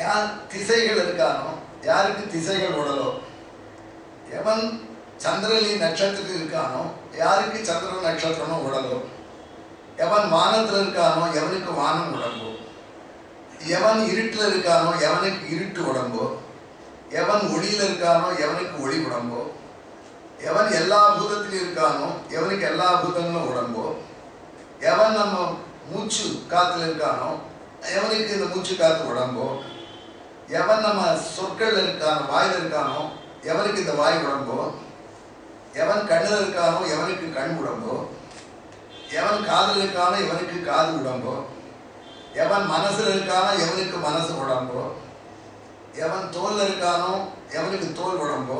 யார் திசைகள் இருக்கானோ யாருக்கு திசைகள் உடலோ எவன் சந்திரலி நட்சத்திரத்தில் இருக்கானோ யாருக்கு சந்திர நட்சத்திரமும் உடலோ எவன் வானத்தில் இருக்கானோ எவனுக்கு வானம் உடம்போ எவன் இருட்டில் இருக்கானோ எவனுக்கு இருட்டு உடம்போ எவன் ஒளியில் இருக்கானோ எவனுக்கு ஒளி உடம்போ எவன் எல்லா பூதத்திலும் இருக்கானோ எவனுக்கு எல்லா பூதங்களும் உடம்போ எவன் நம்ம மூச்சு காத்துல இருக்கானோ எவனுக்கு இந்த மூச்சு காத்து உடம்போ எவன் நம்ம சொற்கள் இருக்கானோ வாயில் இருக்கானோ எவனுக்கு இந்த வாய் உடம்போ எவன் கண்ணில் இருக்கானோ எவனுக்கு கண் உடம்போ எவன் காதில் இருக்கானோ எவனுக்கு காது உடம்போ எவன் மனசுல இருக்கானோ எவனுக்கு மனசு உடம்போ எவன் தோல்ல இருக்கானோ எவனுக்கு தோல் உடம்போ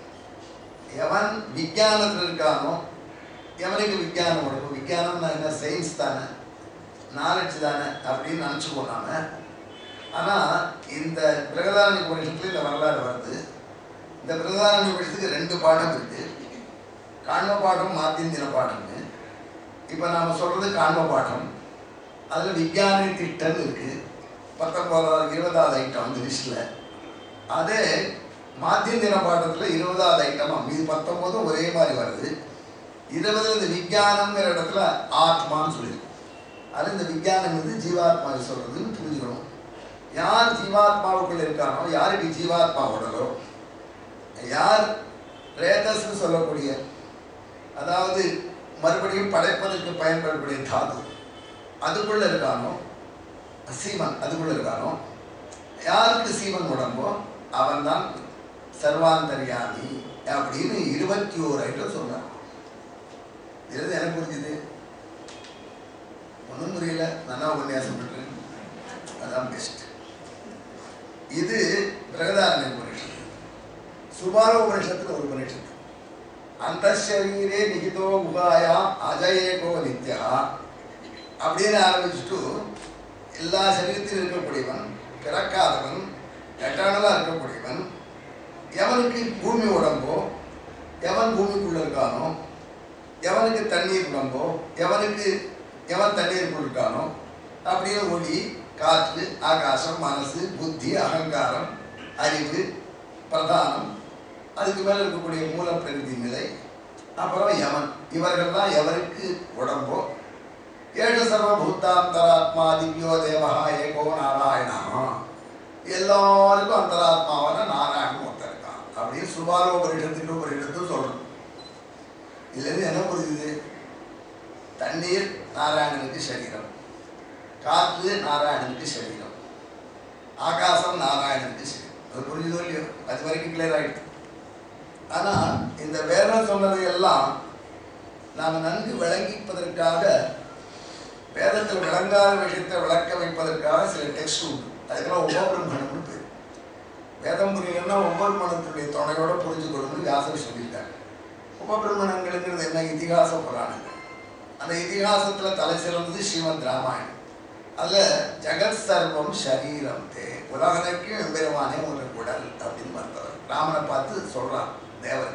எவன் விஞ்ஞானத்தில் இருக்கானோ எவனுக்கு விஞ்ஞானம் உடம்பு விஞ்ஞானம்னா என்ன சயின்ஸ் தானே நாலேஜ் தானே அப்படின்னு நினச்சிப்போம் நாம ஆனால் இந்த பிரகதாரணி உபநிஷத்துல இந்த வரலாறு வருது இந்த பிரகதாரணி உபநிஷத்துக்கு ரெண்டு பாடம் இருக்கு காண்ம பாடம் மாத்தியந்தின பாடம்னு இப்போ நாம் சொல்றது காண்ம பாடம் அதில் விஞ்ஞான திட்டம் இருக்கு பத்தொன்பதாவது இருபதாவது ஐட்டம் அந்த லிஸ்ட்டில் அதே மாத்தியந்தின பாடத்தில் இருபதாவது ஐட்டம் இது பத்தொன்பதும் ஒரே மாதிரி வருது இருபது இந்த விஞ்ஞானம்ங்கிற இடத்துல ஆத்மான்னு சொல்லியிருக்கு அது இந்த விஞ்ஞானம் வந்து ஜீவாத்மாவை சொல்றதுன்னு புரிஞ்சுக்கணும் யார் ஜீவாத்மாவுக்குள்ள இருக்கானோ யாருக்கு ஜீவாத்மா உடலோ யார் ரேதஸ்னு சொல்லக்கூடிய அதாவது மறுபடியும் படைப்பதற்கு பயன்படக்கூடிய தாது அதுக்குள்ள இருக்கானோ சீமன் அதுக்குள்ள இருக்கானோ யாருக்கு சீமன் உடம்போ அவன்தான் சர்வாந்தர்யாமி அப்படின்னு இருபத்தி ஓரு ஐட்டம் சொன்னான் இது எனக்கு புரிஞ்சுது ஒன்றும் புரியல நல்லா உபன்யாசம் பண்றேன் அதான் பெஸ்ட் இது பிரகதாரண உபனிஷத்து சுபார உபனிஷத்துல ஒரு உபனிஷத்து அந்த சரீரே நிகிதோ குகாயா அஜயேகோ நித்யா அப்படின்னு ஆரம்பிச்சுட்டு எல்லா சரீரத்திலும் இருக்கக்கூடியவன் பிறக்காதவன் எட்டானதாக இருக்கக்கூடியவன் எவனுக்கு பூமி உடம்போ எவன் பூமிக்குள்ள இருக்கானோ எவனுக்கு தண்ணீர் உடம்போ எவனுக்கு எவன் தண்ணீருக்குள் இருக்கானோ அப்படியே ஒளி காற்று ஆகாசம் மனசு புத்தி அகங்காரம் அறிவு பிரதானம் அதுக்கு மேலே இருக்கக்கூடிய மூல பிரகிருதி நிலை அப்புறம் யமன் இவர்கள்லாம் எவருக்கு உடம்போ ஏழு சர்வபூத்தாந்தராத்மா திவ்யோ தேவஹா ஏகோ நாராயணா எல்லாருக்கும் அந்தராத்மாவான நாராயணன் ஒருத்தர் இருக்கான் அப்படின்னு சுபாரோ பரிஷத்துக்கு ஒரு இடத்தும் சொல்றோம் இதுலேருந்து என்ன புரியுது தண்ணீர் நாராயணனுக்கு சரீரம் காற்று நாராயணனுக்கு சரீரம் ஆகாசம் நாராயணனுக்கு சரீரம் அது புரிஞ்சுதோ இல்லையோ அது வரைக்கும் கிளியர் ஆயிடுது ஆனால் இந்த வேதம் சொன்னதை எல்லாம் நாம் நன்கு விளங்கிப்பதற்காக வேதத்தில் விளங்காத விஷயத்தை விளக்க வைப்பதற்காக சில டெக்ஸ்ட் உண்டு அதுக்கெல்லாம் உபபிரம்மணம்னு பேர் வேதம் புரியலன்னா உபபிரமணத்தினுடைய துணையோட புரிஞ்சுக்கணும்னு வியாசர் சொல்லியிருக்காங்க உபபிரமணங்களுங்கிறது என்ன இதிகாச புராணங்கள் அந்த இதிகாசத்தில் தலை சிறந்தது ஸ்ரீமத் ராமாயணம் அதில் ஜெகத் சர்வம் சரீரம் தே உலகனைக்கும் எம்பெருமானே ஒரு குடல் அப்படின்னு மறுத்தவர் ராமனை பார்த்து சொல்றான் தேவன்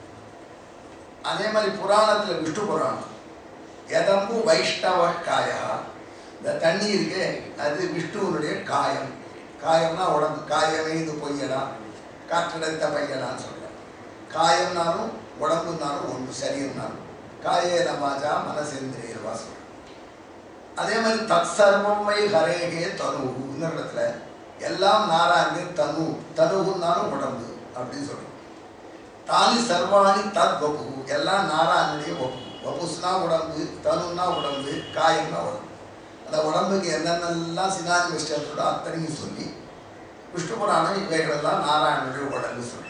அதே மாதிரி புராணத்தில் விஷ்ணு புராணம் எதம்பு வைஷ்ணவ காயா இந்த தண்ணி இருக்கே அது விஷ்ணுவனுடைய காயம் காயம்னா உடம்பு காயமே இது பொய்யடா காற்றடைத்த பையடான்னு சொல்றேன் காயம்னாலும் உடம்புனாலும் ஒன்று சரீரம்னாலும் காயே நமாஜா மனசேந்திரியர்வா சொல்றேன் அதே மாதிரி தத் சர்வமை ஹரேகே தனு இந்த இடத்துல எல்லாம் நாராயணன் தனு தனுகுன்னாலும் உடம்பு அப்படின்னு சொல்றோம் தாலி சர்வாணி தத் வபு எல்லாம் நாராயணனுடைய வபு வபுஸ்னா உடம்பு தனுன்னா உடம்பு காயம்னா உடம்பு அந்த உடம்புக்கு என்னென்னலாம் சினாஜி மிஸ்டர்களோட அத்தனையும் சொல்லி விஷ்ணு புராணம் இவைகளெல்லாம் நாராயணனுடைய உடம்பு சொல்றோம்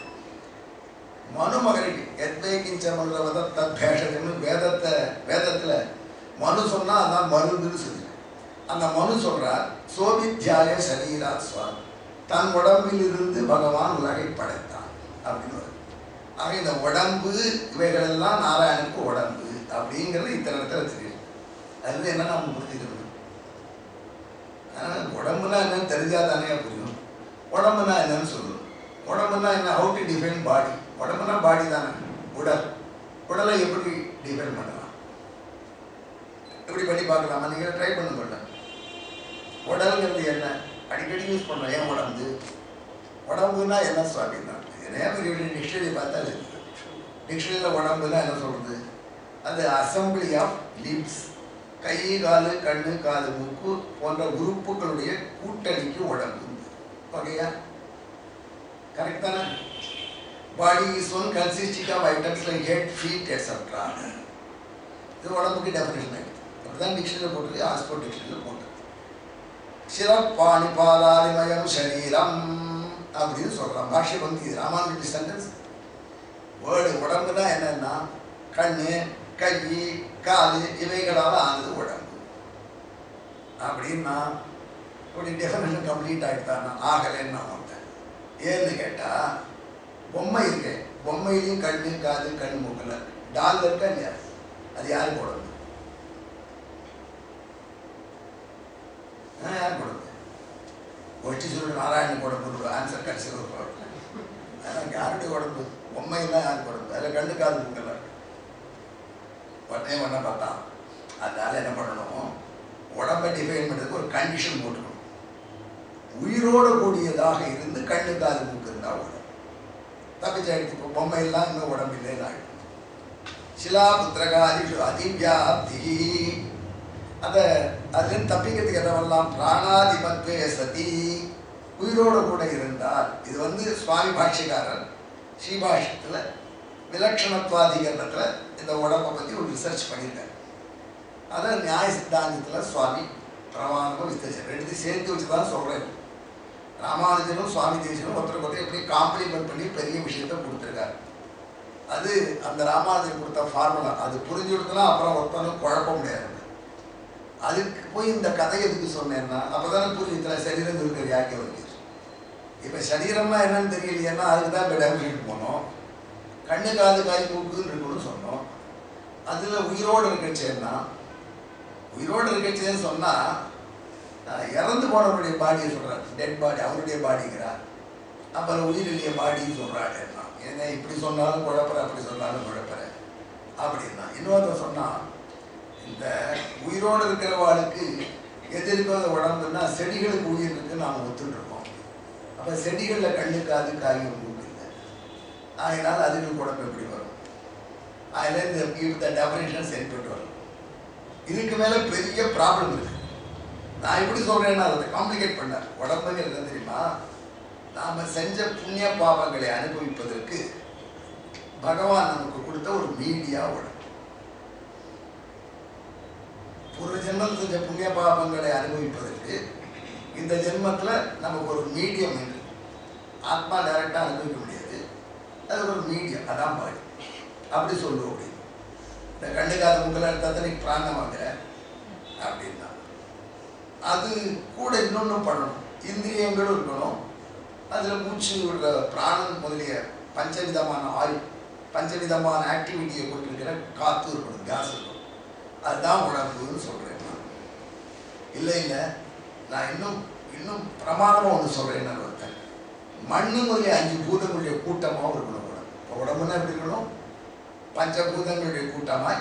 மனு மகரிக்கு எத்வேகிஞ்ச மல்லவத தத் பேஷன்னு வேதத்தை வேதத்தில் மனு சொன்னா அதான் மருந்துன்னு சொல்லி அந்த மனு சொல்றார் சோபித்யாய சரீரா சுவாமி தன் உடம்பிலிருந்து பகவான் உலகை படைத்தான் அப்படின்னு வருது. ஆக இந்த உடம்பு இவைகளெல்லாம் நாராயணனுக்கு உடம்பு அப்படிங்கிறது இத்தனை இடத்துல தெரியும் அதுல என்ன நம்ம புரிஞ்சுக்கணும் ஆனால் உடம்புனா என்னன்னு தெரிஞ்சா தானே புரியும் உடம்புனா என்னன்னு சொல்லணும் உடம்புனா என்ன ஹவு டு டிஃபைன் பாடி உடம்புனா பாடி தானே உடல் உடலை எப்படி டிஃபைன் பண்ணலாம் எப்படி பண்ணி பார்க்கலாமா நீங்கள் ட்ரை பண்ணுங்க உடல்ங்கிறது என்ன அடிக்கடி யூஸ் பண்ணுறோம் ஏன் உடம்பு உடம்புனா என்ன சுவாமின்னா இதே மாதிரி டிக்ஷனரி பார்த்தா இருக்குது டிக்ஷனரியில் உடம்புனா என்ன சொல்கிறது அது அசம்பிளி ஆஃப் லிப்ஸ் கை காலு கண்ணு காது மூக்கு போன்ற உறுப்புகளுடைய கூட்டணிக்கு உடம்பு ஓகேயா கரெக்ட் தானே body is one consisting of items like head feet etcetera இது உடம்புக்கு டெஃபினேஷன் ஆகிடுது அப்படிதான் டிக்ஷனரியில் போட்டிருக்கு ஆஸ்போர்ட் டிக்ஷனரியில் போட்டு சிறப்பாணி பாலாதிமயம் சரீரம் அப்படின்னு சொல்கிறான் பாஷ்ய பந்தி ராமானுஜி சென்டென்ஸ் வேர்டு உடம்புனா என்னன்னா கண்ணு கை காது இவைகளால் ஆனது உடம்பு அப்படின்னா இப்படி டெஃபினேஷன் கம்ப்ளீட் ஆகிட்டான்னா ஆகலைன்னு நான் வந்தேன் ஏன்னு கேட்டால் பொம்மை இருக்கு பொம்மையிலையும் கண்ணு காது கண் மூக்கில் டால் இருக்கா இல்லையா அது யாருக்கு உடம்பு ஆ, யாருக்கு உடம்பு ஒட்டி சொல்லி நாராயணன் உடம்பு ஆன்சர் கடைசியில் ஒரு அதனால் யாருடைய உடம்பு பொம்மையெல்லாம் யாருக்கு உடம்பு அதில் கண்ணு காது மூக்கில் இருக்கு உடனே ஒன்றை பார்த்தான் அதனால என்ன பண்ணணும் உடம்பை டிஃபைன் பண்ணுறதுக்கு ஒரு கண்டிஷன் போட்டுக்கணும் உயிரோடு கூடியதாக இருந்து கண்ணு காது மூக்கு இருந்தால் உடம்பு தப்பிச்சாயிடுச்சு இப்போ பொம்மையெல்லாம் இன்னும் உடம்பு இல்லைன்னு ஆயிடும் சிலா புத்திரகாதிஷு அதிவியாப்தி அதை அதுலேருந்து தப்பிக்கிறதுக்கு என்னவெல்லாம் பிராணாதிபத்வே சதி உயிரோடு கூட இருந்தால் இது வந்து சுவாமி பாஷ்யக்காரர் ஸ்ரீபாஷ்யத்தில் விலட்சணத்வாதிகரணத்தில் இந்த உடம்பை பற்றி ஒரு ரிசர்ச் பண்ணியிருக்காரு அதை நியாய சித்தாந்தத்தில் சுவாமி பிரமாணமும் விஸ்தேஷன் ரெண்டு சேர்த்து வச்சு தான் சொல்கிறேன் ராமானுஜனும் சுவாமி தேசனும் ஒருத்தருக்கு ஒருத்தர் எப்படி காம்ப்ளிமெண்ட் பண்ணி பெரிய விஷயத்தை கொடுத்துருக்காரு அது அந்த ராமானுஜன் கொடுத்த ஃபார்முலா அது புரிஞ்சுடுத்துனா அப்புறம் ஒருத்தனும் குழப்ப முடியாது அதுக்கு போய் இந்த கதை எதுக்கு சொன்னேன்னா அப்போ தானே புரியுதுல சரீரம் இருக்கிற யாக்கே வந்து இப்போ சரீரம்னா என்னன்னு தெரியலையேன்னா அதுக்கு தான் இப்போ டெபினேட் போனோம் கண்ணு காது காய் மூக்குன்னு இருக்குன்னு சொன்னோம் அதில் உயிரோடு இருக்கச்சேன்னா உயிரோடு இருக்கச்சேன்னு சொன்னால் இறந்து போனவருடைய பாடியை சொல்கிறார் டெட் பாடி அவருடைய பாடிங்கிறார் அப்புறம் உயிர் இல்லைய பாடின்னு சொல்கிறாரு என்ன இப்படி சொன்னாலும் குழப்பற அப்படி சொன்னாலும் குழப்பற அப்படின்னா இன்னொருத்தர் சொன்னால் இந்த உயிரோடு இருக்கிறவாளுக்கு எது இருக்கிற உடம்புன்னா செடிகளுக்கு உயிர் இருக்குன்னு நாம் ஒத்துட்டு இருக்கோம் அப்போ செடிகளில் கண்ணு காது காய் மூக்கு இல்லை அதனால் அதுகளுக்கு உடம்பு எப்படி வரும் அதில் இந்த இந்த டெஃபரேஷன் சரிப்பட்டு வரும் இதுக்கு மேலே பெரிய ப்ராப்ளம் இருக்கு நான் எப்படி சொல்கிறேன்னா அதை காம்ப்ளிகேட் பண்ணார் உடம்புங்கிறது என்ன தெரியுமா நாம் செஞ்ச புண்ணிய பாவங்களை அனுபவிப்பதற்கு பகவான் நமக்கு கொடுத்த ஒரு மீடியா உடம்பு ஒரு ஜென்மத்தில் செஞ்ச புண்ணிய பாவங்களை அனுபவிப்பதற்கு இந்த ஜென்மத்தில் நமக்கு ஒரு மீடியம் இருக்கு ஆத்மா டைரெக்டாக அனுபவிக்க முடியாது அது ஒரு மீடியம் அதான் பாடி அப்படி சொல்லுவோம் அப்படி இந்த கண்ணுக்காத முக்கில் எடுத்தால் நீ பிராணம் வாங்குற அப்படின்னா அது கூட இன்னொன்று பண்ணணும் இந்திரியங்களும் இருக்கணும் அதில் மூச்சு விடுற பிராணம் முதலிய பஞ்சவிதமான ஆயுள் பஞ்சவிதமான ஆக்டிவிட்டியை கொண்டிருக்கிற காற்று இருக்கணும் கேஸ் இருக்கணும் அதுதான் உடம்புன்னு சொல்கிறேன் நான் இல்லை இல்லை நான் இன்னும் இன்னும் பிரமாதமாக ஒன்று சொல்கிறேன் நான் ஒருத்தன் மண்ணு முதலிய அஞ்சு பூதங்களுடைய கூட்டமாக இருக்கணும் உடம்பு இப்போ உடம்புனா எப்படி இருக்கணும் பஞ்சபூதங்களுடைய கூட்டமாய்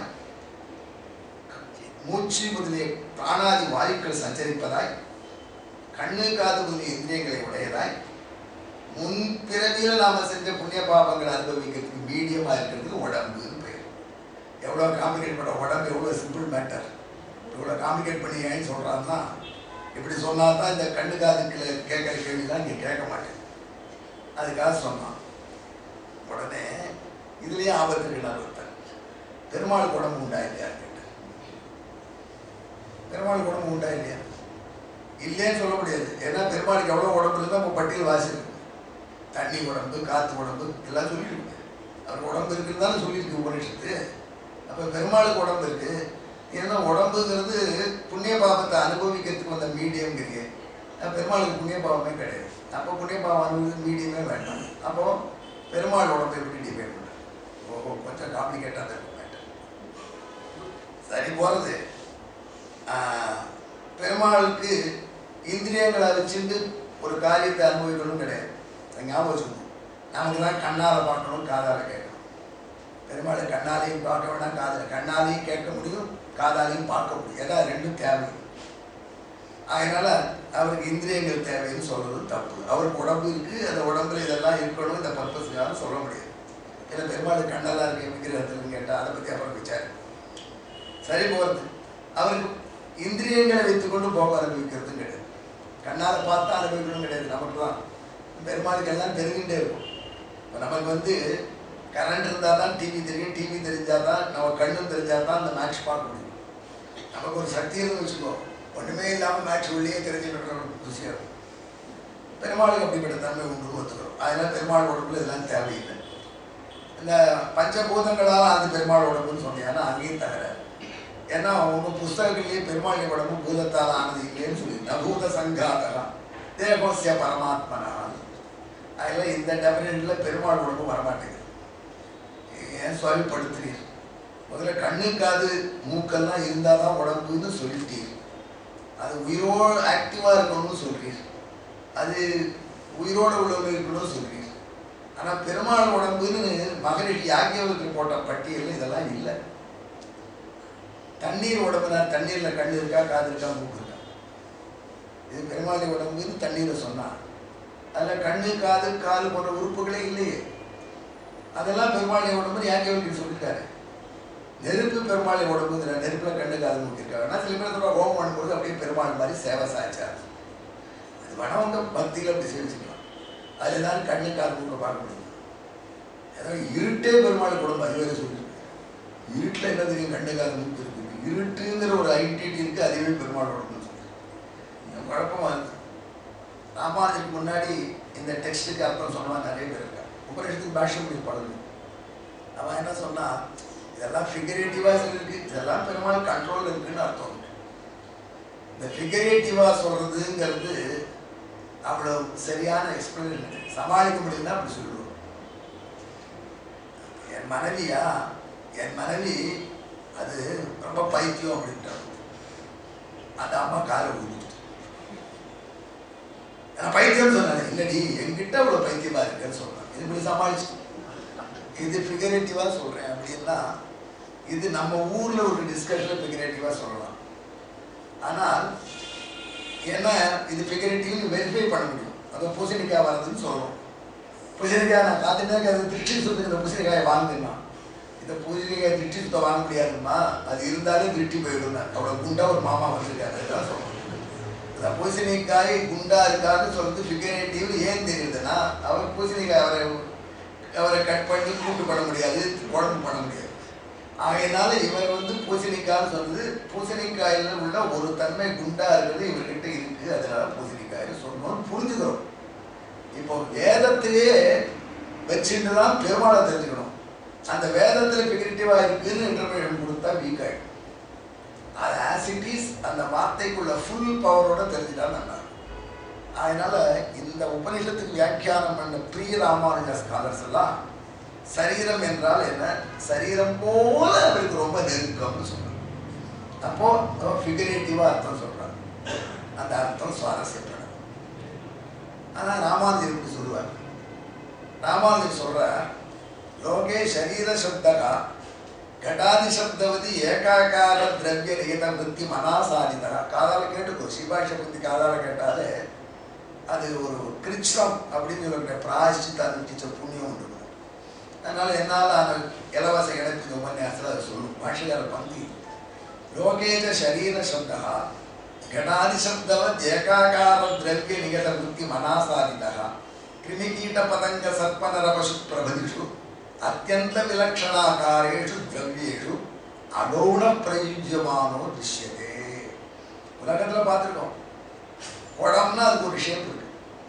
மூச்சு முதலிய பிராணாதி வாயுக்கள் சஞ்சரிப்பதாய் கண்ணு காது முதலிய இந்திரியங்களை உடையதாய் முன் பிறவியில் நாம செஞ்ச புண்ணிய பாபங்களை அனுபவிக்கிறதுக்கு மீடியமாக இருக்கிறதுக்கு உடம்புன்னு பெயர் எவ்வளோ காம்ப்ளிகேட் பண்ண உடம்பு எவ்வளோ சிம்பிள் மேட்டர் இவ்வளோ காம்ப்ளிகேட் பண்ணி ஏன்னு சொல்கிறான்னா இப்படி சொன்னால் தான் இந்த கண்ணு காதுக்குள்ள கேட்குற கேள்விலாம் இங்கே கேட்க மாட்டேன் அதுக்காக சொன்னான் உடனே இதுலேயே ஆபத்து இருக்கிறார் ஒருத்தர் பெருமாள் உடம்பு உண்டா இல்லையா கேட்டேன் பெருமாள் உடம்பு உண்டா இல்லையா இல்லைன்னு சொல்ல முடியாது ஏன்னா பெருமாளுக்கு எவ்வளோ உடம்பு இருந்தால் இப்போ பட்டியல் வாசிருக்கு தண்ணி உடம்பு காற்று உடம்பு எல்லாம் சொல்லியிருக்கு அவர் உடம்பு இருக்குன்னு தானே சொல்லியிருக்கு உபனிஷத்து அப்போ பெருமாளுக்கு உடம்பு இருக்கு ஏன்னா உடம்புங்கிறது புண்ணிய பாவத்தை அனுபவிக்கிறதுக்கு வந்த மீடியம்ங்கிறீங்க பெருமாளுக்கு புண்ணிய பாவமே கிடையாது அப்போ புண்ணிய பாவம் அனுபவிக்கிறது மீடியமே வேண்டாம் அப்போ பெருமாள் உடம்பை எப்படி டிபெண்ட் பண்ணுறது ஓஹோ கொஞ்சம் காம்ப்ளிகேட்டாக தான் இருக்கும் மேட்டர் சரி போகிறது பெருமாளுக்கு இந்திரியங்களை வச்சுட்டு ஒரு காரியத்தை அனுபவிக்கணும் கிடையாது அதை ஞாபகம் வச்சுக்கணும் நமக்குலாம் கண்ணால் பார்க்கணும் காதால் கேட்கணும் பெருமாளை கண்ணாலையும் பார்க்க வேணாம் காதில் கண்ணாலையும் கேட்க முடியும் காதாலையும் பார்க்க முடியும் ஏன்னா ரெண்டும் தேவை அதனால அவருக்கு இந்திரியங்கள் தேவைன்னு சொல்றது தப்பு அவருக்கு உடம்பு இருக்கு அந்த உடம்புல இதெல்லாம் இருக்கணும் இந்த பர்பஸ்க்காக சொல்ல முடியாது ஏன்னா பெருமாள் கண்ணெல்லாம் இருக்கு விக்கிரகத்துலன்னு கேட்டால் அதை பற்றி அப்புறம் விசாரி சரி போகிறது அவருக்கு இந்திரியங்களை வைத்துக்கொண்டு போக அனுபவிக்கிறதும் கிடையாது கண்ணால் பார்த்தா அனுபவிக்கணும் கிடையாது நமக்கு தான் பெருமாளுக்கு எல்லாம் தெரிஞ்சுட்டே இருக்கும் இப்போ நமக்கு வந்து கரண்ட் இருந்தால் தான் டிவி தெரியும் டிவி தெரிஞ்சால் தான் நம்ம கண்ணும் தெரிஞ்சால் தான் அந்த மேட்ச் பார்க்க முடியும் நமக்கு ஒரு சக்தி இருந்து வச்சுக்கோ ஒன்றுமே இல்லாமல் மேட்ச் உள்ளே தெரிஞ்சுக்கிற குசியாக இருக்கும் பெருமாளுக்கு அப்படிப்பட்ட தன்மை உண்டு ஒத்துக்கிறோம் அதனால் பெருமாள் உடம்புல இதெல்லாம் தேவையில்லை இந்த பஞ்சபூதங்களால் அது பெருமாள் உடம்புன்னு சொன்னீங்கன்னா அங்கேயும் தவிர ஏன்னா உங்க புஸ்தகத்திலேயே பெருமாள் உடம்பு பூதத்தால் ஆனது இல்லைன்னு சொல்லி நபூத சங்காதகா தேகோசிய பரமாத்மனா அதில் இந்த டெபினேட்டில் பெருமாள் உடம்பு வரமாட்டேங்குது ஏன் சொல்லிப்படுத்துறீர் முதல்ல கண்ணு காது மூக்கெல்லாம் இருந்தால் தான் உடம்புன்னு சொல்லிட்டீர் அது உயிரோடு ஆக்டிவாக இருக்கணும்னு சொல்றீர் அது உயிரோடு உள்ளவங்க இருக்கணும்னு சொல்றீர் ஆனால் பெருமாள் உடம்புன்னு மகரிஷி யாக்கியவர்கள் போட்ட பட்டியலில் இதெல்லாம் இல்லை தண்ணீர் உடம்புனா தண்ணீரில் கண்ணு இருக்கா காது இருக்கா மூக்கு இருக்கா இது பெருமாளை உடம்புன்னு தண்ணீரை சொன்னான் அதில் கண்ணு காது காது போன்ற உறுப்புகளே இல்லையே அதெல்லாம் பெருமாளை உடம்புன்னு யாக்கியவர்கள் சொல்லிட்டாரு நெருப்பு பெருமாளை உடம்புங்கிற நெருப்பில் கண்ணு காது மூக்கு இருக்கா ஆனால் சில பேர் சொல்லுவா ஹோமம் பண்ணும்போது அப்படியே பெருமாள் மாதிரி சேவை சாய்ச்சார் அது வேணா உங்க பக்தியில் அப்படி சேவிச்சுக்கலாம் அதுதான் கண்ணு காது மூக்க பார்க்க முடியும் ஏதோ இருட்டே பெருமாள் குடும்பம் அது வேற சொல்லியிருக்கு இருட்டில் என்ன தெரியும் கண்ணு காது மூக்கு இருக்குது இருட்டுங்கிற ஒரு ஐடென்டிட்டி இருக்கு அதுவே பெருமாள் உடம்புன்னு சொல்லி இந்த குழப்பமா இருக்கு ராமானுஜருக்கு முன்னாடி இந்த டெக்ஸ்ட்டுக்கு அர்த்தம் சொன்னவன் நிறைய பேர் இருக்கா உபநிஷத்துக்கு பாஷ்யம் பண்ணி பழகு அவன் என்ன சொன்னா இதெல்லாம் ஃபிகரேட்டிவாக சொல்லியிருக்கு இதெல்லாம் பெருமாள் கண்ட்ரோல் இருக்குன்னு அர்த்தம் உண்டு. இந்த ஃபிகரேட்டிவாக சொல்றதுங்கிறது அவ்வளோ சரியான எக்ஸ்பிளனேஷன் சமாளிக்க முடியும்னா அப்படி சொல்லுவோம் என் மனைவியா என் மனைவி அது ரொம்ப பைத்தியம் அப்படின்ட்டாங்க அந்த அம்மா காலை ஊதிட்டு நான் பைத்தியம் சொன்னேன் இல்லடி என்கிட்ட அவ்வளோ பைத்தியமா இருக்குன்னு சொன்னேன் இது இப்படி சமாளிச்சு இது ஃபிகரேட்டிவாக சொல்கிறேன் அப்படின்னா இது நம்ம ஊரில் ஒரு டிஸ்கஷனில் ஃபிகரேட்டிவாக சொல்லலாம் ஆனால் ஏன்னா இது ஃபிகரேட்டிவ்னு வெரிஃபை பண்ண முடியும் அது பூசணிக்காய் வரதுன்னு சொல்லணும் பூசணிக்காய் நான் பார்த்துட்டே அது திருச்சி சுத்து இந்த பூசணிக்காயை வாங்குனா இந்த பூசணிக்காய் திருச்சி சுத்த வாங்க முடியாதும்மா அது இருந்தாலே திருட்டி போயிடும் அவ்வளோ குண்டா ஒரு மாமா வந்திருக்காரு அதான் சொல்லணும் அந்த பூசணிக்காய் குண்டா இருக்கான்னு சொல்றது ஃபிகரேட்டிவ் ஏன் தெரியுதுன்னா அவர் பூசணிக்காய் அவரை அவரை கட் பண்ணி கூட்டு பண்ண முடியாது குழம்பு பண்ண முடியாது ஆகையினால இவர் வந்து பூசணிக்காய்னு சொன்னது பூசணிக்காயில உள்ள ஒரு தன்மை குண்டா இருக்கிறது இவர்கிட்ட இருக்கு அதனால பூசணிக்காய் சொன்னோம்னு புரிஞ்சுக்கிறோம் இப்போ வேதத்திலேயே வச்சுட்டு தான் பெருமாளை தெரிஞ்சுக்கணும் அந்த வேதத்துல ஃபிகரேட்டிவா இருக்குன்னு இன்டர்பிரேஷன் கொடுத்தா வீக் ஆயிடும் அது ஆஸ் இட் இஸ் அந்த வார்த்தைக்குள்ள ஃபுல் பவரோட தெரிஞ்சுட்டா நல்லா இருக்கும். அதனால இந்த உபநிஷத்துக்கு வியாக்கியானம் பண்ண பிரிய ராமானுஜ ஸ்காலர்ஸ் எல்லாம் சரீரம் என்றால் என்ன சரீரம் போல அவருக்கு ரொம்ப நெருக்கம்னு சொல்றாங்க அப்போ ஃபிகரேட்டிவா அர்த்தம் சொல்றாங்க அந்த அர்த்தம் சுவாரஸ்யப்படும் ஆனா ராமானுஜர் இப்படி சொல்லுவார் ராமானுஜர் சொல்ற லோகே சரீர சப்தகா கடாதி சப்தவதி ஏகாகார திரவிய ரகித புத்தி மனாசாரிதா காதால கேட்டுக்கோ சிபாஷ புத்தி காதால கேட்டாலே அது ஒரு கிருஷ்ணம் அப்படின்னு சொல்லக்கூடிய பிராயஷ்டித்த அனுஷ்டிச்ச புண்ணியம் உண்டு அதனால என்னால் அந்த இலவச இணைப்பு உபன்யாசத்தில் அதை சொல்லும் பாஷையார பந்தி லோகேஜ சரீர சப்தா கடாதி சப்தவத் ஏகாகார திரவிய நிகத புத்தி மனாசாரிதா கிருமிகீட்ட பதங்க சர்ப்பநர பசு பிரபதிஷு அத்தியந்த விலட்சணாகாரேஷு திரவியேஷு அகௌண பிரயுஜ்யமானோ திருஷ்யதே உலகத்தில் பார்த்துருக்கோம் குடம்னா அதுக்கு ஒரு ஷேப் இருக்கு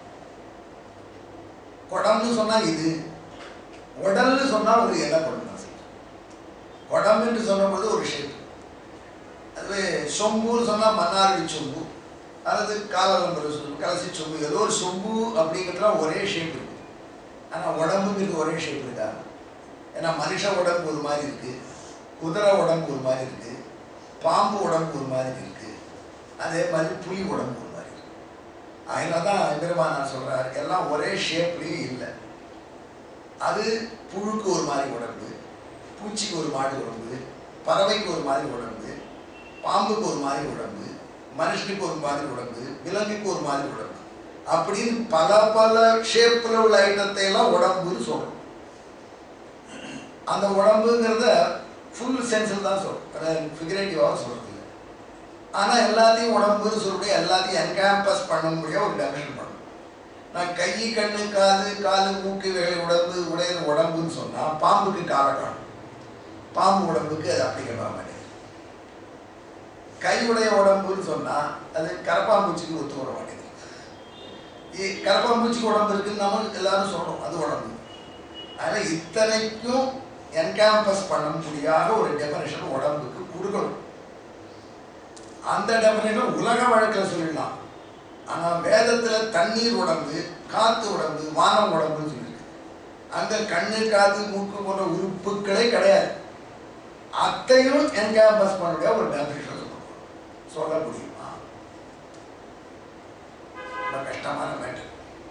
குடம்னு சொன்னா இது உடல்னு சொன்னா ஒரு என்ன குடம் தான் சரி. குடம் என்று சொன்னபோது ஒரு ஷேப் அதுவே சொம்புன்னு சொன்னா மன்னார்டி சொம்பு அல்லது காலரம்பர சொம்பு கலசி சொம்பு ஏதோ ஒரு சொம்பு அப்படிங்கிறதுல ஒரே ஷேப் இருக்கு ஆனா உடம்புங்கிறது ஒரே ஷேப் இருக்கா ஏன்னா மனுஷ உடம்பு ஒரு மாதிரி இருக்கு குதிரை உடம்பு ஒரு மாதிரி இருக்கு பாம்பு உடம்பு ஒரு மாதிரி இருக்கு அதே மாதிரி புலி உடம்பு ஒரு மாதிரி இருக்கு அதனால தான் பெருமானார் சொல்றாரு எல்லாம் ஒரே ஷேப்லேயும் இல்லை அது புழுக்கு ஒரு மாதிரி உடம்பு பூச்சிக்கு ஒரு மாதிரி உடம்பு பறவைக்கு ஒரு மாதிரி உடம்பு பாம்புக்கு ஒரு மாதிரி உடம்பு மனுஷனுக்கு ஒரு மாதிரி உடம்பு விலங்குக்கு ஒரு மாதிரி உடம்பு அப்படின்னு பல பல ஷேப்பில் உள்ள ஐட்டத்தை எல்லாம் உடம்புன்னு சொல்றோம் அந்த உடம்புங்கிறத ஃபுல் சென்ஸில் தான் சொல்றோம் அதாவது ஃபிகரேட்டிவாக சொல்றது இல்லை ஆனால் எல்லாத்தையும் உடம்புன்னு சொல்லக்கூடிய எல்லாத்தையும் என்கேம்பஸ் பண்ண முடியாது ஒரு டெஃபினேஷன் பண்ணணும் நான் கை கண்ணு காது காது மூக்கு வேலை உடம்பு உடைய உடம்புன்னு சொன்னால் பாம்புக்கு காலை காணும் பாம்பு உடம்புக்கு அது அப்ளிகபிள் ஆக மாட்டேங்குது கையுடைய உடம்புன்னு சொன்னால் அது கரப்பாம்பூச்சிக்கு ஒத்து வர மாட்டேங்குது இ- கரப்பாம்பூச்சிக்கு உடம்பு இருக்குன்னு நம்ம எல்லாரும் சொல்கிறோம் அது உடம்பு அதனால் இத்தனைக்கும் என்கேம்பஸ் பண்ண முடியாத ஒரு டெஃபனேஷன் உடம்புக்கு கொடுக்கணும் அந்த டெஃபனேஷன் உலக வழக்கில் சொல்லிடலாம் ஆனால் வேதத்தில் தண்ணீர் உடம்பு காற்று உடம்பு வானம் உடம்புன்னு சொல்லியிருக்கு அங்கே கண்ணு காது மூக்கு போன்ற உறுப்புகளே கிடையாது அத்தையும் என்கேம்பஸ் பண்ண முடியாத ஒரு டெஃபனேஷன் சொல்லணும் சொல்ல முடியுமா ரொம்ப கஷ்டமான மேட்டர்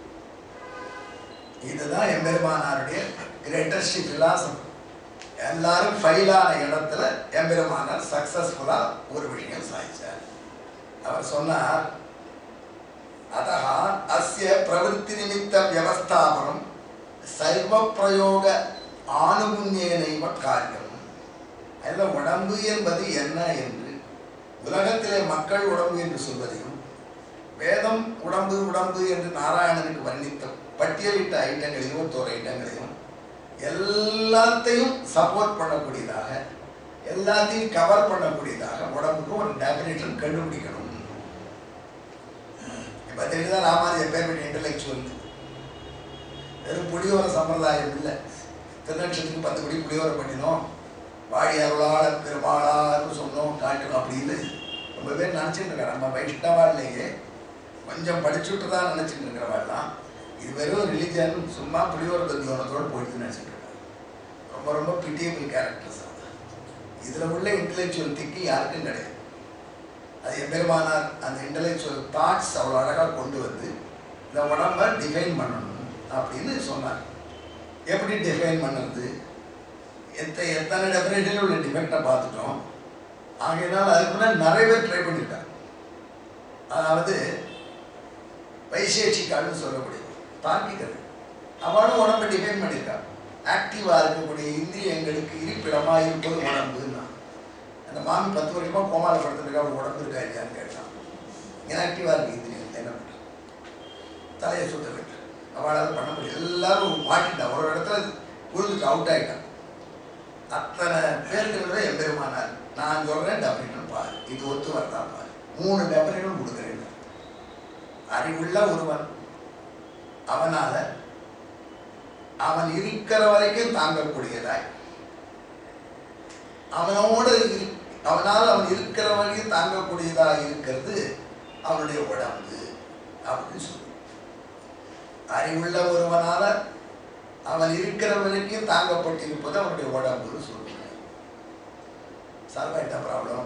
இதுதான் எம்பெருமானாருடைய கிரேட்டஸ்ட் பிலாசபி எல்லாரும் ஃபைலான இடத்துல எம்பெருமானார் சக்சஸ்ஃபுல்லா ஒரு விஷயம் சாதிச்சார் அவர் சொன்னார் அத்தः அஸ்ய பிரவೃತ್ತಿ நிமித்த வியவஸ்தாபனம் சர்வ பிரயோக ஆணுகுண்யேனைவ காரியம் அதில் உடம்பு என்பது என்ன என்று உலகத்திலே மக்கள் உடம்பு என்று சொல்வதையும் வேதம் உடம்பு உடம்பு என்று நாராயணனுக்கு வர்ணித்த பட்டியலிட்ட ஐட்டங்களையும் இருபத்தோரு ஐட்டங்களையும் எல்லாத்தையும் சப்போர்ட் பண்ணக்கூடியதாக எல்லாத்தையும் கவர் பண்ணக்கூடியதாக உடம்புக்கு ஒரு டெபினேஷன் கண்டுபிடிக்கணும் இப்போ தெரியுதா ராமானுஜ பேர்பட்ட இன்டலெக்சுவல் வெறும் புளியோர சம்பிரதாயம் இல்லை திருநட்சத்துக்கு பத்து படி புளியோர பண்ணினோம் வாழி அருளாள பெருமாளான்னு சொன்னோம் காட்டணும் அப்படின்னு ரொம்ப பேர் நினச்சிட்டு இருக்காங்க நம்ம வைஷ்ணவாலேயே கொஞ்சம் படிச்சுட்டு தான் நினச்சிட்டு இருக்கிறவாள்லாம் இது வெறும் ரிலிஜன் சும்மா புளியோர தத்தியோனத்தோடு போயிட்டு நினச்சிட்டு இருக்காங்க ரொம்ப ரொம்ப பிட்டியபிள் கேரக்டர்ஸ் இதில் உள்ள இன்டலெக்சுவல் திக்கி யாருக்கும் கிடையாது அது எம்பெருமானார் அந்த இன்டலெக்சுவல் தாட்ஸ் அவ்வளோ அழகாக கொண்டு வந்து இந்த உடம்ப டிஃபைன் பண்ணணும் அப்படின்னு சொன்னார் எப்படி டிஃபைன் பண்ணுறது எத்த எத்தனை டெஃபினேஷனில் உள்ள டிஃபெக்டை பார்த்துட்டோம் ஆகையினால் அதுக்கு முன்னாடி நிறைய பேர் ட்ரை பண்ணியிருக்காங்க அதாவது வைசேஷிக்கான்னு சொல்லக்கூடிய தார்க்கிகர் அவனும் உடம்பை டிஃபைன் பண்ணியிருக்கான் ஆக்டிவாக இருக்கக்கூடிய இந்திரியங்களுக்கு இருப்பிடமாக இருப்பது உடம்புன்னா அந்த மாமி பத்து வருஷமாக கோமால படுத்துருக்கா அவள் உடம்பு இருக்கா இல்லையான்னு கேட்டான் இன்ஆக்டிவாக இருக்கு இந்திரியம் என்ன பண்ணுறது தலையை சுத்த விட்டு அவளால் பண்ண முடியும் எல்லாரும் மாட்டிட்டா ஒரு இடத்துல உழுதுட்டு அவுட் ஆகிட்டான் அத்தனை பேருக்கு எம்பெருமானார் நான் சொல்கிறேன் டெபினேஷன் பாரு இது ஒத்து வரதா பாரு மூணு டெபினேஷன் கொடுக்குறேன் அறிவுள்ள ஒருவன் அவனால அவன் இருக்கிற வரைக்கும் தாங்கக்கூடியதாய் அவனோட இரு அவனால் அவன் இருக்கிற வரைக்கும் தாங்கக்கூடியதாக இருக்கிறது அவனுடைய உடம்பு அப்படின்னு சொல்லு அறிவுள்ள ஒருவனால அவன் இருக்கிற வரைக்கும் தாங்கப்பட்டிருப்பது அவனுடைய உடம்புன்னு சொல்லுங்க சால்வ் ஆயிட்டா ப்ராப்ளம்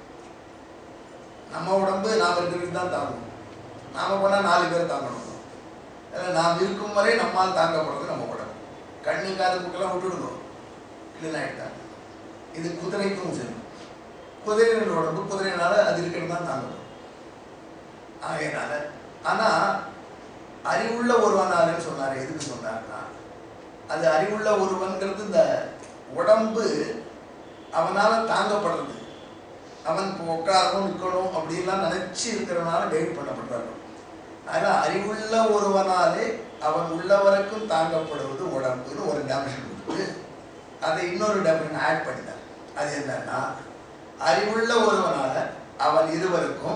நம்ம உடம்பு நாம் இருக்கிறதுக்கு தான் தாங்கணும் நாம போனால் நாலு பேர் தாங்கணும் ஏன்னா நாம் இருக்கும் வரை நம்மால் தாங்கப்படுறது நம்ம உடம்பு கண்ணு காது முக்கெல்லாம் விட்டுடுங்க இல்லைன்னா ஆயிட்டாங்க இது குதிரைக்கும் சரி குதிரையின் உடம்பு குதிரையினால அது இருக்கிறது தான் தாங்கணும் ஆகையினால ஆனால் அறிவுள்ள ஒருவனாருன்னு சொன்னார் எதுக்கு சொன்னார்னா அது அறிவுள்ள ஒருவன்கிறது இந்த உடம்பு அவனால் தாங்கப்படுறது அவன் இப்போ உட்காரணும் நிற்கணும் அப்படின்லாம் நினச்சி இருக்கிறவனால கைட் பண்ணப்படுறாங்க அதனால் அறிவுள்ள ஒருவனாலே அவன் உள்ள வரைக்கும் தாங்கப்படுவது உடம்புன்னு ஒரு டெபினேஷன் கொடுத்து அதை இன்னொரு டெபினேஷன் ஆட் பண்ணினார் அது என்னன்னா அறிவுள்ள ஒருவனால அவன் இருவருக்கும்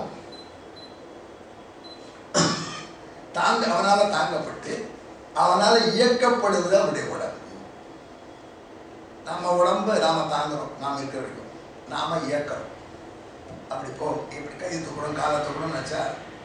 தாங்க அவனால தாங்கப்பட்டு அவனால இயக்கப்படுவது அவனுடைய உடம்பு நம்ம உடம்பு நாம தாங்குறோம் நாம இருக்க வரைக்கும் நாம இயக்கிறோம் அப்படி போ இப்படி கை தூக்கணும் காலை தூக்கணும் நினச்சா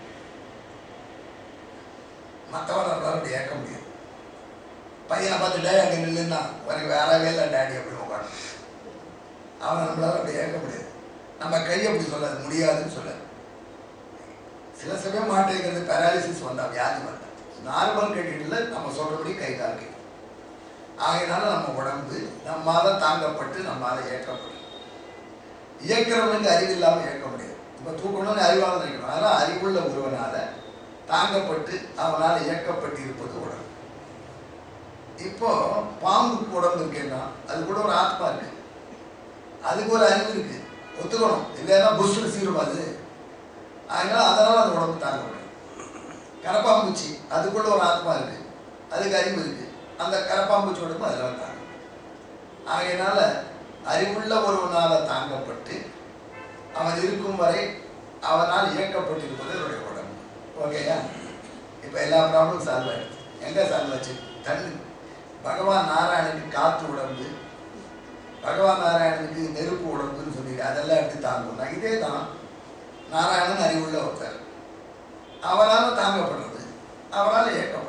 மற்றவர்களால் அப்படி இயக்க முடியாது பையனை பார்த்து டே அங்கே நில்லுன்னா உனக்கு வேறவே இல்லை டேடி அப்படின்னு உட்காந்து அவனை நம்மளால அப்படி இயக்க முடியாது நம்ம கை அப்படி சொல்லாது முடியாதுன்னு சொல்லாது சில சமயம் மாட்டேங்கிறது பேராலிசிஸ் வந்தா வியாதி வந்தா நார்மல் கட்டிட்டில் நம்ம சொல்றபடி கை கால் கை ஆகையினால நம்ம உடம்பு நம்மால தாங்கப்பட்டு நம்மால இயக்கப்படும் இயக்கிறவனுக்கு அறிவு இல்லாமல் இயக்க முடியாது இப்போ தூக்கணும்னு அறிவாளர் நினைக்கணும் அதனால் அறிவுள்ள ஒருவனால தாங்கப்பட்டு அவனால் இயக்கப்பட்டிருப்பது உடம்பு இப்போ பாம்புக்கு உடம்பு இருக்குன்னா அது கூட ஒரு ஆத்மா இருக்கு அதுக்கு ஒரு அறிவு இருக்கு ஒத்துக்கணும் இல்லைன்னா புஷ்ஷு சீரும் அது அதனால அதனால அந்த உடம்பு தாங்க முடியும் கரப்பாம்பூச்சி அதுக்குள்ள ஒரு ஆத்மா இருக்கு அதுக்கு அறிவு இருக்கு அந்த கரப்பாம்பூச்சி உடம்பு அதனால தாங்க ஆகையினால அறிவுள்ள ஒருவனால தாங்கப்பட்டு அவன் இருக்கும் வரை அவனால் இயக்கப்பட்டிருப்பது என்னுடைய உடம்பு ஓகேயா இப்போ எல்லா ப்ராப்ளமும் சால்வ் ஆயிடுச்சு எங்கே சால்வ் ஆச்சு தண்ணி பகவான் நாராயணனுக்கு காற்று உடம்பு பகவான் நாராயணனுக்கு நெருப்பு உடம்புன்னு சொல்லிட்டு அதெல்லாம் எப்படி தாங்கும்னா இதே தான் நாராயணன் அறிவுள்ள ஒருத்தர் அவரால் தாங்கப்படுறது அவரால் இயக்கப்படுறது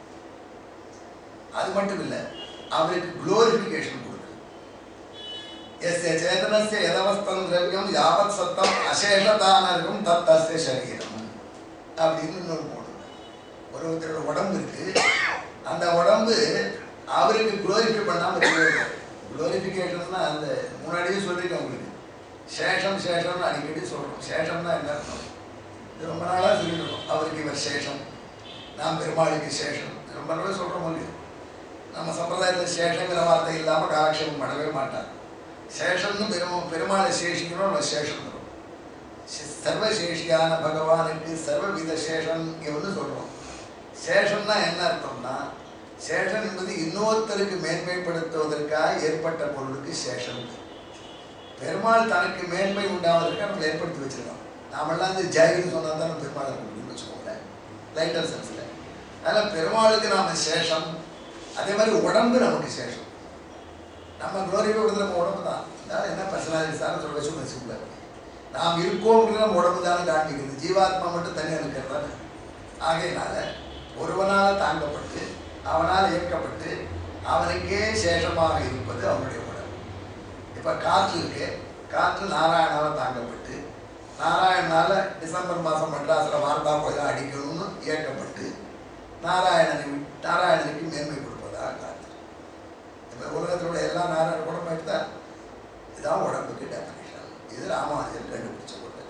அது மட்டும் இல்லை அவருக்கு குளோரிஃபிகேஷன் கொடுக்குது எஸ்ய சேதனஸ்ய எதவஸ்தம் திரவியம் யாவத் சத்தம் அசேஷதானருக்கும் தத் தஸ்ய சரீரம் அப்படின்னு இன்னொரு போடுது ஒரு ஒருத்தரோட உடம்பு இருக்கு அந்த உடம்பு அவருக்கு குளோரிஃபை பண்ணாமல் இருக்கும் குளோரிஃபிகேஷன்னா அந்த முன்னாடியே சொல்லியிருக்கேன் உங்களுக்கு சேஷம் சேஷம்னு அடிக்கடி சொல்கிறோம் சேஷம்னா என்ன அர்த்தம் இது ரொம்ப நாளாக சொல்லியிருக்கோம் அவருக்கு இவர் சேஷம் நாம் பெருமாளுக்கு சேஷம் ரொம்ப நாளாக சொல்கிறோம் இல்லையா நம்ம சம்பிரதாயத்தில் சேஷங்கிற வார்த்தை இல்லாமல் காலக்ஷேபம் பண்ணவே மாட்டார் சேஷம்னு பெருமா பெருமாளை சேஷிக்கணும் நம்ம சேஷம் வரும் சி- சர்வசேஷியான பகவானுக்கு சர்வவித சேஷம் இங்கே வந்து சொல்கிறோம் சேஷம்னா என்ன அர்த்தம்னா சேஷம் என்பது இன்னொருத்தருக்கு மேன்மைப்படுத்துவதற்காக ஏற்பட்ட பொருளுக்கு சேஷம் பெருமாள் தனக்கு மேன்மை உண்டாவதற்காக நம்ம ஏற்படுத்தி வச்சிருக்கோம் நாமெல்லாம் இந்த ஜெயின்னு சொன்னா தான் நம்ம பெருமாள் இருக்க முடியும்னு வச்சுக்கோங்களேன் லைட்டர் சென்ஸில் அதனால் பெருமாளுக்கு நாம சேஷம் அதே மாதிரி உடம்பு நமக்கு சேஷம் நம்ம குளோரிஃபை கொடுத்து நம்ம உடம்பு தான் அதாவது என்ன பர்சனாலிட்டி சார் சொல்ல வச்சு வச்சுக்கூடாது நாம் இருக்கோங்கிறது நம்ம உடம்பு தானே காண்பிக்கிறது ஜீவாத்மா மட்டும் தனியாக இருக்கிறது ஆகையினால ஒருவனால் தாங்கப்பட்டு அவனால் இயக்கப்பட்டு அவனுக்கே சேஷமாக இருப்பது அவனுடைய உடம்பு இப்போ காற்று இருக்கு காற்று நாராயணால் தாங்கப்பட்டு நாராயணனால டிசம்பர் மாதம் மெட்ராஸில் வார்த்தா போய் அடிக்கணும்னு இயக்கப்பட்டு நாராயணனை விட்- நாராயணனுக்கு மேன்மை கொடுப்பதாக காற்று இப்போ உலகத்தில் உள்ள எல்லா நாராயண உடம்பு எடுத்தா இதான் உடம்புக்கு டெஃபினேஷன் இது ராமானுஜன் கண்டுபிடிச்ச கொண்டு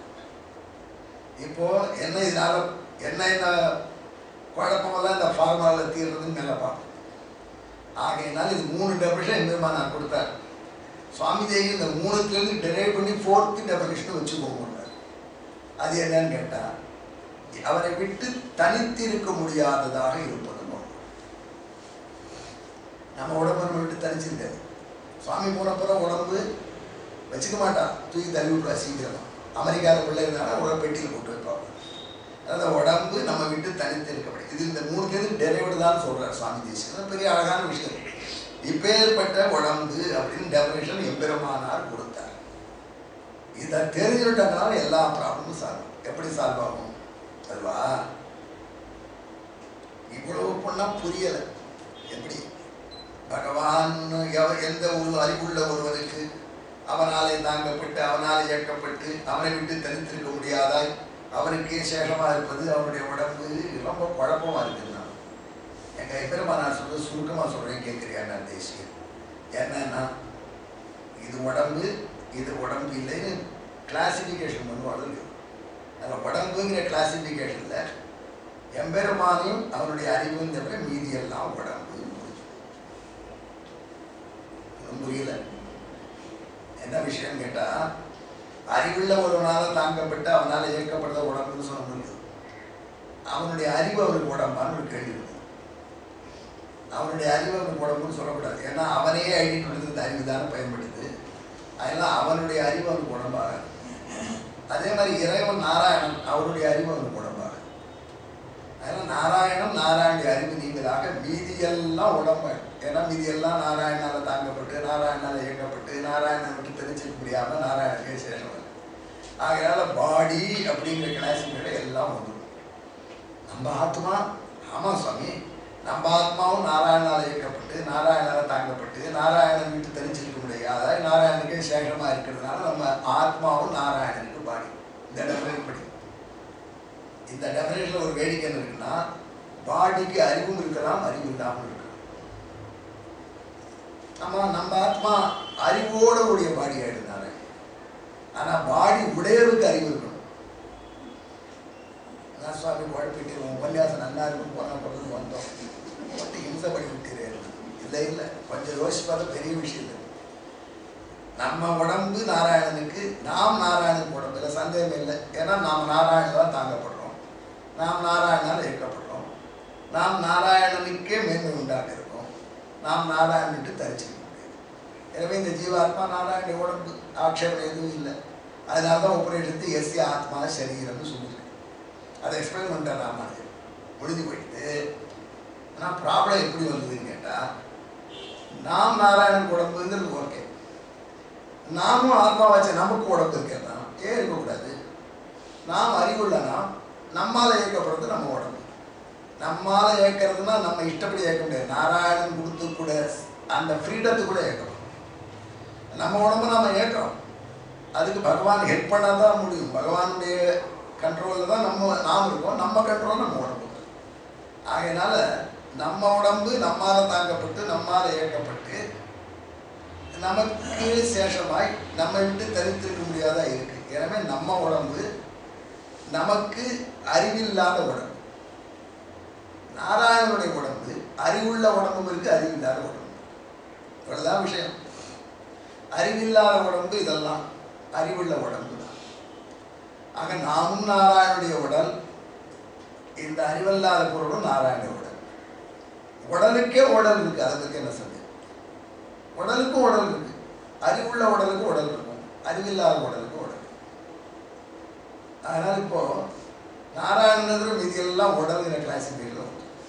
இப்போ என்ன இதனால என்ன என்ன குழப்பமெல்லாம் இந்த ஃபார்முலாவில் தீர்றதுன்னு மேலே பார்ப்போம் ஆகையினால இது மூணு டெஃபினேஷன் எம்பெருமா நான் கொடுத்தார் சுவாமி தேவி இந்த மூணுத்துலேருந்து டெரைவ் பண்ணி ஃபோர்த்து டெஃபினேஷன் வச்சுக்கோங்க அது என்னன்னு கேட்டால் அவரை விட்டு தனித்து இருக்க முடியாததாக இருப்பது நோக்கம். நம்ம உடம்பு நம்ம விட்டு தனிச்சிருக்காது சுவாமி போனப்பறம் உடம்பு வச்சுக்க மாட்டான் தூக்கி தள்ளி விட்டுவா சீக்கிரமா அமெரிக்காவில் பிள்ளை இருந்தாலும் உடம்பு பெட்டியில் போட்டு வைப்பாங்க அந்த உடம்பு நம்ம விட்டு தனித்து இருக்க முடியும் இது இந்த மூணு பேருக்கு டெரைவ்டு தான் சொல்றார் சுவாமி தேசியம் பெரிய அழகான விஷயம் இப்பேற்பட்ட உடம்பு அப்படின்னு டெபினேஷன் எம்பெருமானார் கொடுத்தார் இதை தெரிஞ்சுட்டதுனால எல்லா ப்ராப்ளமும் சால்வ் எப்படி சால்வ் ஆகும் அதுவா இவ்வளவு பண்ணா புரியல எப்படி பகவான் எவ- எந்த ஒரு அறிவுள்ள ஒருவனுக்கு அவனாலே தாங்கப்பட்டு அவனாலே இயக்கப்பட்டு அவனை விட்டு தனித்திருக்க முடியாதாய் அவனுக்கே சேஷமா இருப்பது அவனுடைய உடம்பு ரொம்ப குழப்பமா இருக்குன்னா எங்க எப்பரமா நான் சொல்றது சுருக்கமா சொல்றேன் கேட்குறியா நான் தேசியம் என்னன்னா இது உடம்பு இது உடம்பு இல்லைன்னு கிளாசிஃபிகேஷன் பண்ணுவாங்க இல்லையோ அதில் உடம்புங்கிற கிளாசிஃபிகேஷனில் எம்பெருமானையும் அவனுடைய அறிவும் தவிர மீதி எல்லாம் உடம்பு முடிஞ்சு. ஒண்ணும் புரியல என்ன விஷயம் கேட்டா அறிவுள்ள ஒருவனால தாங்கப்பட்டு அவனால இயக்கப்படுற உடம்புன்னு சொல்ல முடியும் அவனுடைய அறிவு அவனுக்கு உடம்பான்னு ஒரு கேள்வி இருக்கு அவனுடைய அறிவு அவனுக்கு உடம்புன்னு சொல்லக்கூடாது ஏன்னா அவனையே ஐடி கொடுத்தது அறிவு தானே பயன்படுது அதெல்லாம் அவனுடைய அறிவு அவனுக்கு உடம்பாக அதே மாதிரி இறைவன் நாராயணன் அவருடைய அறிவு அவனுக்கு உடம்பாக அதனால் நாராயணன் நாராயணுடைய அறிவு நீங்களாக மீதியெல்லாம் உடம்பு ஏன்னா மீதியெல்லாம் நாராயணால தாங்கப்பட்டு நாராயணால இயக்கப்பட்டு நாராயணனை விட்டு தெரிஞ்சுக்க முடியாமல் நாராயணனுக்கே சேஷம் வருது. ஆகையால பாடி அப்படிங்கிற கிளாசிக்கல எல்லாம் வந்துடும் நம்ம ஆத்மா ஆமாம் சுவாமி நம்ம ஆத்மாவும் நாராயணால இயக்கப்பட்டு நாராயணால தாங்கப்பட்டு நாராயணன் விட்டு தெரிஞ்சிருக்க முடியாது நாராயணனுக்கே சேஷமாக இருக்கிறதுனால நம்ம ஆத்மாவும் நாராயணனுக்கு பாடி இந்த டெஃபினேஷன் படி இந்த டெஃபினேஷனில் ஒரு வேடிக்கை என்ன இருக்குன்னா பாடிக்கு அறிவும் இருக்கலாம் அறிவு இல்லாமல் இருக்கலாம் ஆமா நம்ம ஆத்மா அறிவோட உடைய பாடி ஆயிடுனால ஆனா பாடி உடையவருக்கு அறிவு இருக்கணும் சுவாமி குழப்பிட்டு உன் உபன்யாசம் நல்லா இருக்கும் போன பிறகு வந்தோம் மட்டும் இம்சை பண்ணி விட்டுறேன் இல்லை இல்லை கொஞ்சம் யோசிச்சு பார்த்தா பெரிய விஷயம் இல்லை நம்ம உடம்பு நாராயணனுக்கு நாம் நாராயணனுக்கு உடம்பு இல்லை சந்தேகம் இல்லை ஏன்னா நாம் நாராயணன் தாங்கப்படுறோம் நாம் நாராயணனால் இயக்கப்படுறோம் நாம் நாராயணனுக்கே மேன்மை உண்டாக இருக்கோம் நாம் நாராயணனுக்கு தரிச்சிக்க முடியாது எனவே இந்த ஜீவாத்மா நாராயண உடம்பு ஆட்சேபம் எதுவும் இல்லை அதனால தான் உபநிஷத்து எஸ்ய ஆத்மா சரீரம்னு சொல்லுது அதை எக்ஸ்பிளைன் பண்ணிட்டார் ராமானுஜர் முடிஞ்சு போயிட்டு ஆனால் ப்ராப்ளம் எப்படி வந்ததுன்னு கேட்டால் நாம் நாராயணன் உடம்புங்கிறது ஓகே நாமும் ஆத்மாவாச்ச நமக்கு உடம்பு இருக்கேன்னா ஏன் இருக்கக்கூடாது நாம் அறிவுள்ள நாம் நம்மால் இயக்கப்படுறது நம்ம உடம்பு நம்மால் இயக்கிறதுனா நம்ம இஷ்டப்படி இயக்க முடியாது நாராயணன் கொடுத்து கூட அந்த ஃப்ரீடத்து கூட இயக்கணும் நம்ம உடம்பு நம்ம இயக்கிறோம் அதுக்கு பகவான் ஹெல்ப் பண்ணால் தான் முடியும் பகவானுடைய கண்ட்ரோலில் தான் நம்ம நாம் இருக்கோம் நம்ம கண்ட்ரோல் நம்ம உடம்பு ஆகையினால நம்ம உடம்பு நம்மால் தாங்கப்பட்டு நம்மால் இயக்கப்பட்டு நமக்கு சேஷமாய் நம்மை விட்டு தனித்திருக்க முடியாதா இருக்கு எனவே நம்ம உடம்பு நமக்கு அறிவில்லாத உடம்பு நாராயணனுடைய உடம்பு அறிவுள்ள உடம்பும் இருக்கு அறிவில்லாத உடம்பு இவ்வளவுதான் விஷயம் அறிவில்லாத உடம்பு இதெல்லாம் அறிவுள்ள உடம்பு தான் ஆக நாமும் நாராயணுடைய உடல் இந்த அறிவல்லாத பொருளும் நாராயண உடல் உடலுக்கே உடல் இருக்கு அதை பற்றி என்ன சொல்லுங்க உடலுக்கும் உடல் இருக்கு அறிவுள்ள உடலுக்கு உடல் இருக்கும் அறிவில்லாத உடலுக்கு உடல் அதனால இப்போ நாராயணன் மீதி எல்லாம் உடல்கிற கிளாசிஃபைல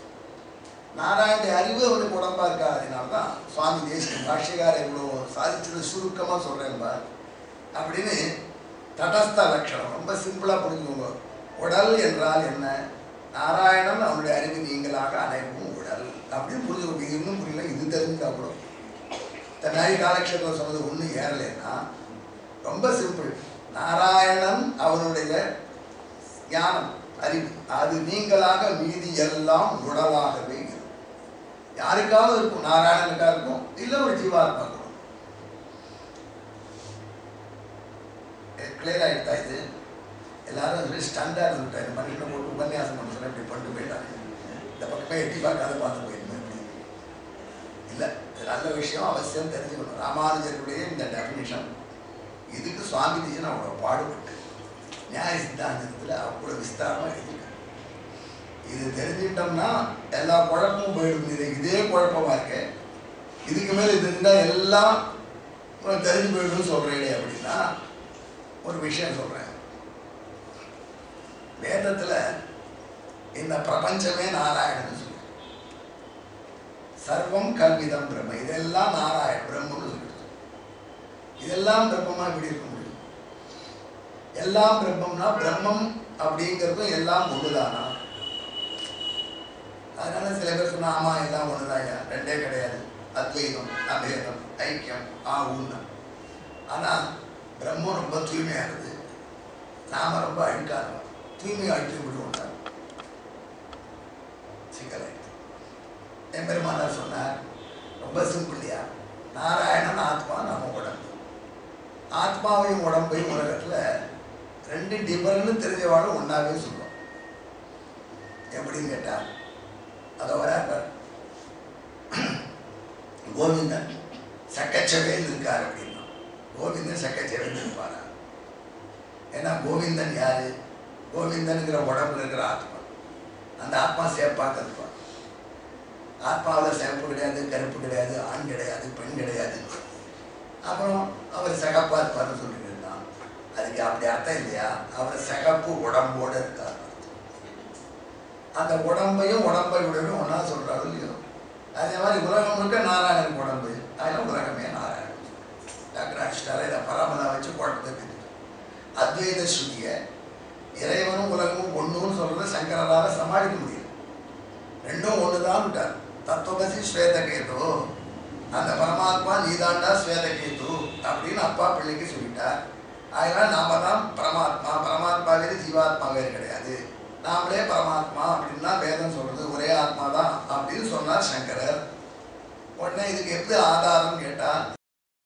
நாராயண அறிவு அவனுக்கு உடம்பா இருக்காதனால தான் சுவாமி தேசிகன் பாஷ்யகார இவ்வளோ சாதிச்சது சுருக்கமாக சொல்கிறேன் பார் அப்படின்னு தடஸ்த லட்சணம் ரொம்ப சிம்பிளாக புரிஞ்சுக்கோங்க உடல் என்றால் என்ன நாராயணன் அவனுடைய அறிவு நீங்களாக அனைவரும் உடல் அப்படின்னு புரிஞ்சுக்கோங்க இது இன்னும் புரியல இது தெரிஞ்சுட்டா கூட தன்னாடி காலக்ஷேபம் சொன்னது ஒன்றும் ஏறலைன்னா ரொம்ப சிம்பிள் நாராயணன் அவனுடைய ஞானம் அறிவு அது நீங்களாக மீதி எல்லாம் உடலாகவே இருக்கும் யாருக்காவது இருக்கும் நாராயணனுக்கா இருக்கும் இல்லை ஒரு ஜீவாத்மா இருக்கும் கிளியர் ஆகிட்டா இது எல்லாரும் சொல்லி ஸ்டண்டாக இருந்துட்டாரு மனுஷனை போட்டு உபன்யாசம் பண்ண சொன்னா இப்படி பண்ணிட்டு போயிட்டாங்க இந்த பக்கமே எட்டி பார்க்காத பார்த்து போயிருந்தேன் இல்லை இது நல்ல விஷயம் அவசியம் தெரிஞ்சுக்கணும் ராமானுஜருடைய இந்த டெஃபினிஷன் இதுக்கு சுவாமி தேசன் அவ்வளோ பாடுபட்டு நியாய சித்தாந்தத்தில் அவ்வளோ விஸ்தாரமாக எழுதியிருக்காங்க இது தெரிஞ்சுக்கிட்டோம்னா எல்லா குழப்பமும் போயிடும் இது இதே குழப்பமாக இருக்கு இதுக்கு மேலே இது இருந்தால் எல்லாம் உனக்கு தெரிஞ்சு போயிடும்னு சொல்கிறீங்களே அப்படின்னா ஒரு விஷயம் சொல்கிறேன் வேதத்தில் இந்த பிரபஞ்சமே நாராயணன் சொல்லு சர்வம் கல்விதம் பிரம்ம இதெல்லாம் நாராயண பிரம்மம்னு சொல்லிடுது இதெல்லாம் பிரம்மமா இப்படி இருக்க முடியும் எல்லாம் பிரம்மம்னா பிரம்மம் அப்படிங்கிறதும் எல்லாம் ஒண்ணுதானா அதனால சில பேர் சொன்னா ஆமா எல்லாம் ஒண்ணுதாயா ரெண்டே கிடையாது அத்வைதம் அபேதம் ஐக்கியம் ஆ உண்மை ஆனா பிரம்மம் ரொம்ப தூய்மையானது நாம ரொம்ப அழுக்கானோம் தூய்மை அழுத்தி விடுவோம் சிக்கலாயிடுது என் பெருமானார் சொன்னார் ரொம்ப சிம்பிள்லையா நாராயணன் ஆத்மா நம்ம உடம்பு ஆத்மாவையும் உடம்பையும் உலகத்தில் ரெண்டு டிஃபர்னு தெரிஞ்சவாளும் ஒன்றாவே சொல்லுவோம் எப்படின்னு கேட்டால் அதை வராப்பார் கோவிந்தன் சக்கச்சவேல் இருக்கார் அப்படின்னா கோவிந்தன் சக்கச்சவேல் இருப்பாரா ஏன்னா கோவிந்தன் யாரு கோவிந்தனுங்கிற உடம்புல இருக்கிற ஆத்மா அந்த ஆத்மா சேப்பாக்க இருப்பான் ஆத்மாவில் சிவப்பு கிடையாது கருப்பு கிடையாது ஆண் கிடையாது பெண் கிடையாது அப்புறம் அவர் சிகப்பா இருப்பார்னு சொல்லிட்டு இருந்தான் அதுக்கு அப்படி அர்த்தம் இல்லையா அவர் சிகப்பு உடம்போட இருக்கார் அந்த உடம்பையும் உடம்பை உடம்பையும் ஒன்றா சொல்கிறாரு இல்லையோ அதே மாதிரி உலகம் முழுக்க நாராயணன் உடம்பு அதெல்லாம் உலகமே நாராயணன் டாக்டர் அடிச்சிட்டாரு இதை பராமரா வச்சு குழப்பத்தை தெரிஞ்சு அத்வைத ஸ்ருதியை இறைவனும் உலகமும் ஒன்றுன்னு சொல்கிறத சங்கரால சமாளிக்க முடியும் ரெண்டும் ஒன்று தான் விட்டார் தத்துவமசி ஸ்வேதகேது அந்த பரமாத்மா நீதாண்டா ஸ்வேதகேது அப்படின்னு அப்பா பிள்ளைக்கு சொல்லிட்டார் அதனால நாம தான் பரமாத்மா பரமாத்மா வேறு ஜீவாத்மா வேறு கிடையாது நாமளே பரமாத்மா அப்படின்னா வேதம் சொல்றது ஒரே ஆத்மா தான் அப்படின்னு சொன்னார் சங்கரர் உடனே இதுக்கு எப்படி ஆதாரம் கேட்டா